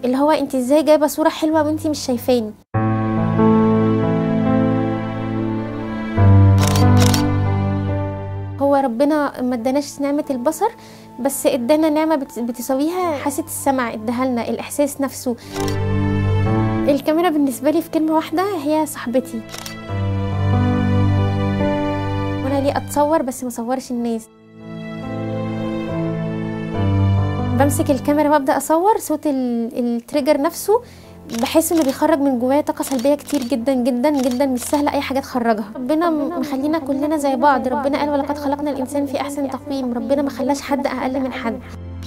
اللي هو انت ازاي جايبه صوره حلوه وانت مش شايفاني هو ربنا ما اداناش نعمه البصر بس ادانا نعمه بت- بتساويها حاسه السمع اداها لنا الاحساس نفسه الكاميرا بالنسبه لي في كلمه واحده هي صاحبتي وانا ليه اتصور بس ما اصورش الناس بمسك الكاميرا وابدا اصور صوت ال- التريجر نفسه بحس انه بيخرج من جوايا طاقه سلبيه كتير جدا جدا جدا مش سهله اي حاجه تخرجها ربنا م- مخلينا كلنا زي بعض ربنا قال ولقد خلقنا الانسان في احسن تقويم ربنا ما خلاش حد اقل من حد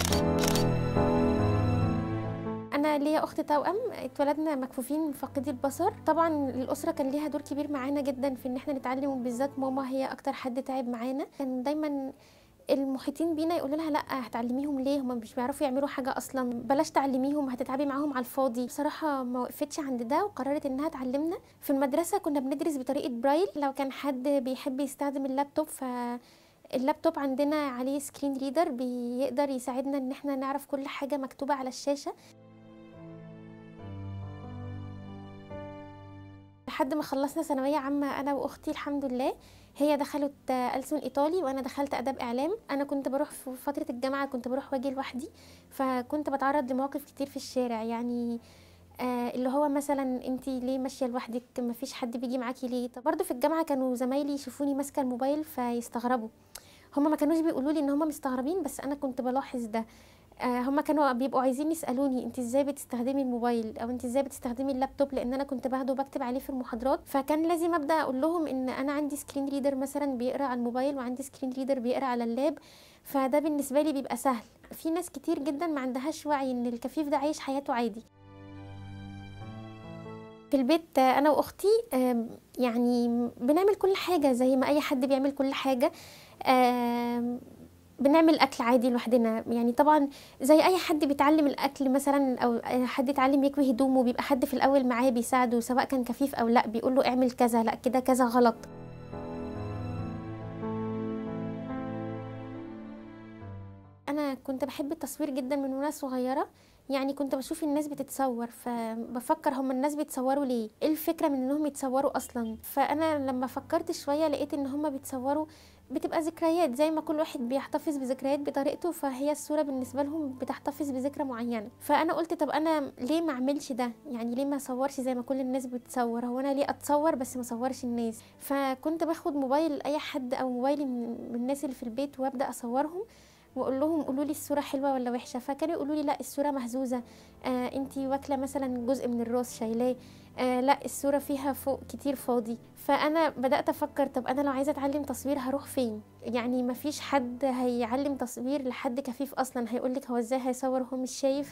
انا ليا اخت توأم اتولدنا مكفوفين فاقدي البصر طبعا الاسره كان ليها دور كبير معانا جدا في ان احنا نتعلم وبالذات ماما هي اكتر حد تعب معانا كان دايما المحيطين بينا يقولوا لها لا هتعلميهم ليه هم مش بيعرفوا يعملوا حاجه اصلا بلاش تعلميهم هتتعبي معاهم على الفاضي بصراحه ما وقفتش عند ده وقررت انها تعلمنا في المدرسه كنا بندرس بطريقه برايل لو كان حد بيحب يستخدم اللابتوب ف اللابتوب عندنا عليه سكرين ريدر بيقدر يساعدنا ان احنا نعرف كل حاجه مكتوبه على الشاشه لحد ما خلصنا ثانويه عامه انا واختي الحمد لله هي دخلت آه، ألسن إيطالي وأنا دخلت آداب إعلام أنا كنت بروح في فترة الجامعة كنت بروح واجي لوحدي فكنت بتعرض لمواقف كتير في الشارع يعني آه اللي هو مثلا انت ليه ماشيه لوحدك مفيش حد بيجي معاكي ليه طب برضه في الجامعه كانوا زمايلي يشوفوني ماسكه الموبايل فيستغربوا هما ما كانوش بيقولوا لي ان هما مستغربين بس انا كنت بلاحظ ده آه هما كانوا بيبقوا عايزين يسالوني انت ازاي بتستخدمي الموبايل او انت ازاي بتستخدمي اللابتوب لان انا كنت باخده وبكتب عليه في المحاضرات فكان لازم ابدا اقول لهم ان انا عندي سكرين ريدر مثلا بيقرا على الموبايل وعندي سكرين ريدر بيقرا على اللاب فده بالنسبه لي بيبقى سهل في ناس كتير جدا ما عندهاش وعي ان الكفيف ده عايش حياته عادي في البيت آه، انا واختي آم، يعني بنعمل كل حاجه زي ما اي حد بيعمل كل حاجه آم، بنعمل اكل عادي لوحدنا يعني طبعا زي اي حد بيتعلم الاكل مثلا او حد يتعلم يكوي هدومه بيبقى حد في الاول معاه بيساعده سواء كان كفيف او لا بيقول له اعمل كذا لا كده كذا غلط انا كنت بحب التصوير جدا من وانا صغيره يعني كنت بشوف الناس بتتصور فبفكر هم الناس بيتصوروا ليه ايه الفكره من انهم يتصوروا اصلا فانا لما فكرت شويه لقيت ان هم بيتصوروا بتبقى ذكريات زي ما كل واحد بيحتفظ بذكريات بطريقته فهي الصوره بالنسبه لهم بتحتفظ بذكرى معينه فانا قلت طب انا ليه ما اعملش ده يعني ليه ما اصورش زي ما كل الناس بتصور هو انا ليه اتصور بس ما اصورش الناس فكنت باخد موبايل اي حد او موبايلي من من الناس اللي في البيت وابدا اصورهم واقول لهم قولوا لي الصوره حلوه ولا وحشه فكانوا يقولوا لي لا الصوره مهزوزه آه انتي واكله مثلا جزء من الراس شايلاه آه لا الصوره فيها فوق كتير فاضي فانا بدات افكر طب انا لو عايزه اتعلم تصوير هروح فين يعني مفيش حد هيعلم تصوير لحد كفيف اصلا هيقولك هو ازاي هيصور وهو مش شايف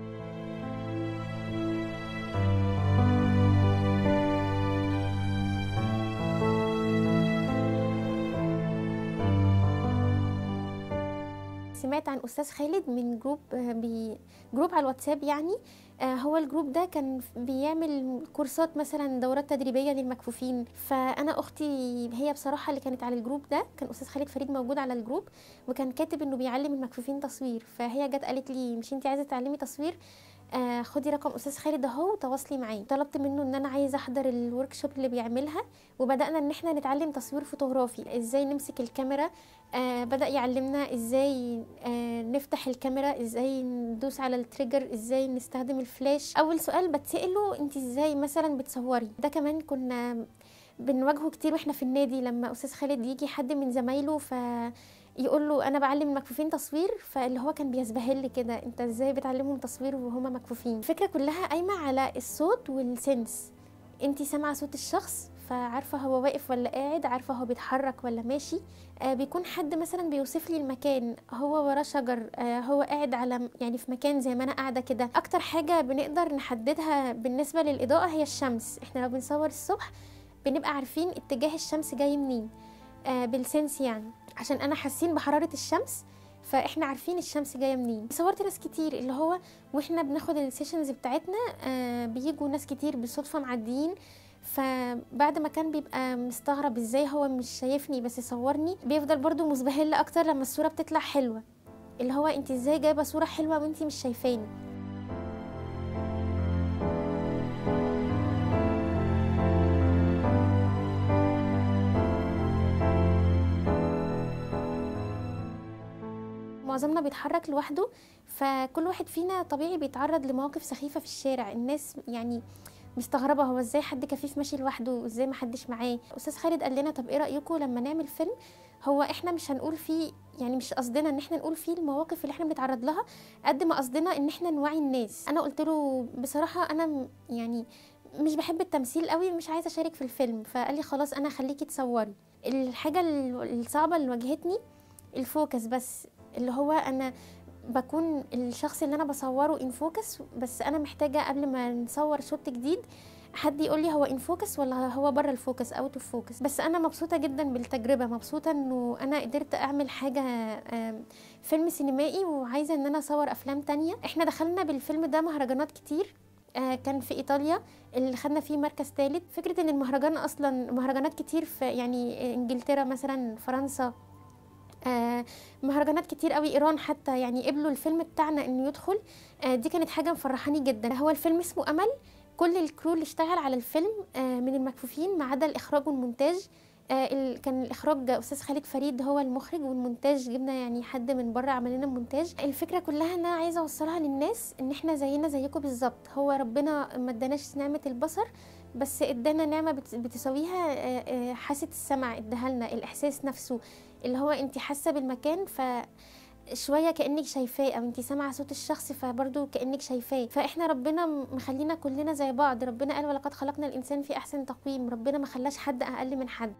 سمعت عن استاذ خالد من جروب آه، بي جروب على الواتساب يعني آه، هو الجروب ده كان بيعمل كورسات مثلا دورات تدريبيه للمكفوفين فانا اختي هي بصراحه اللي كانت على الجروب ده كان استاذ خالد فريد موجود على الجروب وكان كاتب انه بيعلم المكفوفين تصوير فهي جت قالت لي مش انت عايزه تتعلمي تصوير آه خدي رقم استاذ خالد اهو وتواصلي معاه طلبت منه ان انا عايزه احضر الورك شوب اللي بيعملها وبدانا ان احنا نتعلم تصوير فوتوغرافي ازاي نمسك الكاميرا آه بدا يعلمنا ازاي آه نفتح الكاميرا ازاي ندوس على التريجر ازاي نستخدم الفلاش اول سؤال بتساله انت ازاي مثلا بتصوري ده كمان كنا بنواجهه كتير واحنا في النادي لما استاذ خالد يجي حد من زمايله ف يقول له انا بعلم المكفوفين تصوير فاللي هو كان بيسبهل كده انت ازاي بتعلمهم تصوير وهما مكفوفين الفكره كلها قايمه على الصوت والسنس انت سامعه صوت الشخص فعارفه هو واقف ولا قاعد عارفه هو بيتحرك ولا ماشي آه بيكون حد مثلا بيوصف لي المكان هو وراه شجر آه هو قاعد على يعني في مكان زي ما انا قاعده كده اكتر حاجه بنقدر نحددها بالنسبه للاضاءه هي الشمس احنا لو بنصور الصبح بنبقى عارفين اتجاه الشمس جاي منين آه بالسنس يعني عشان انا حاسين بحراره الشمس فاحنا عارفين الشمس جايه منين صورت ناس كتير اللي هو واحنا بناخد السيشنز بتاعتنا آه بيجوا ناس كتير بالصدفه معديين فبعد ما كان بيبقى مستغرب ازاي هو مش شايفني بس يصورني بيفضل برضو مسبهل اكتر لما الصوره بتطلع حلوه اللي هو انت ازاي جايبه صوره حلوه وانت مش شايفاني معظمنا بيتحرك لوحده فكل واحد فينا طبيعي بيتعرض لمواقف سخيفه في الشارع الناس يعني مستغربه هو ازاي حد كفيف ماشي لوحده ازاي ما حدش معاه استاذ خالد قال لنا طب ايه رايكم لما نعمل فيلم هو احنا مش هنقول فيه يعني مش قصدنا ان احنا نقول فيه المواقف اللي احنا بنتعرض لها قد ما قصدنا ان احنا نوعي الناس انا قلت له بصراحه انا م- يعني مش بحب التمثيل قوي مش عايزه اشارك في الفيلم فقال لي خلاص انا هخليكي تصوري الحاجه ال- الصعبه اللي واجهتني الفوكس بس اللي هو انا بكون الشخص اللي انا بصوره ان فوكس بس انا محتاجه قبل ما نصور شوت جديد حد يقول لي هو ان فوكس ولا هو بره الفوكس اوت اوف فوكس بس انا مبسوطه جدا بالتجربه مبسوطه انه انا قدرت اعمل حاجه آم، فيلم سينمائي وعايزه ان انا اصور افلام تانية احنا دخلنا بالفيلم ده مهرجانات كتير آه، كان في ايطاليا اللي خدنا فيه مركز ثالث فكره ان المهرجان اصلا مهرجانات كتير في يعني انجلترا مثلا فرنسا آه، مهرجانات كتير قوي ايران حتى يعني قبلوا الفيلم بتاعنا انه يدخل آه، دي كانت حاجه مفرحاني جدا هو الفيلم اسمه امل كل الكرو اللي اشتغل على الفيلم آه، من المكفوفين ما عدا الاخراج والمونتاج آه، ال- كان الاخراج استاذ خالد فريد هو المخرج والمونتاج جبنا يعني حد من بره عمل لنا المونتاج الفكره كلها ان انا عايزه اوصلها للناس ان احنا زينا زيكم بالظبط هو ربنا ما اداناش نعمه البصر بس ادانا نعمه بت- بتساويها آه، آه، حاسه السمع اداها لنا الاحساس نفسه اللي هو انت حاسه بالمكان ف شويه كانك شايفاه او انت سامعه صوت الشخص فبرضه كانك شايفاه فاحنا ربنا مخلينا كلنا زي بعض ربنا قال ولقد خلقنا الانسان في احسن تقويم ربنا ما خلاش حد اقل من حد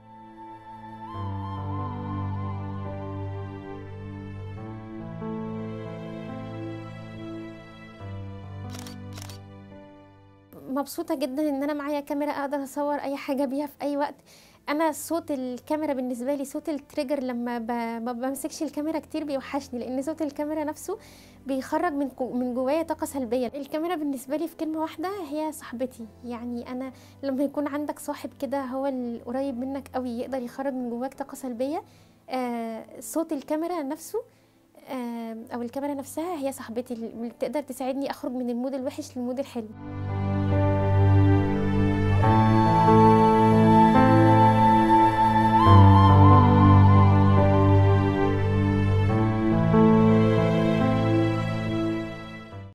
مبسوطة جدا ان انا معايا كاميرا اقدر اصور اي حاجة بيها في اي وقت انا صوت الكاميرا بالنسبة لي صوت التريجر لما ب... ما بمسكش الكاميرا كتير بيوحشني لان صوت الكاميرا نفسه بيخرج من جو... من جوايا طاقة سلبية الكاميرا بالنسبة لي في كلمة واحدة هي صاحبتي يعني انا لما يكون عندك صاحب كده هو القريب منك قوي يقدر يخرج من جواك طاقة سلبية آه صوت الكاميرا نفسه آه او الكاميرا نفسها هي صاحبتي اللي تقدر تساعدني اخرج من المود الوحش للمود الحلو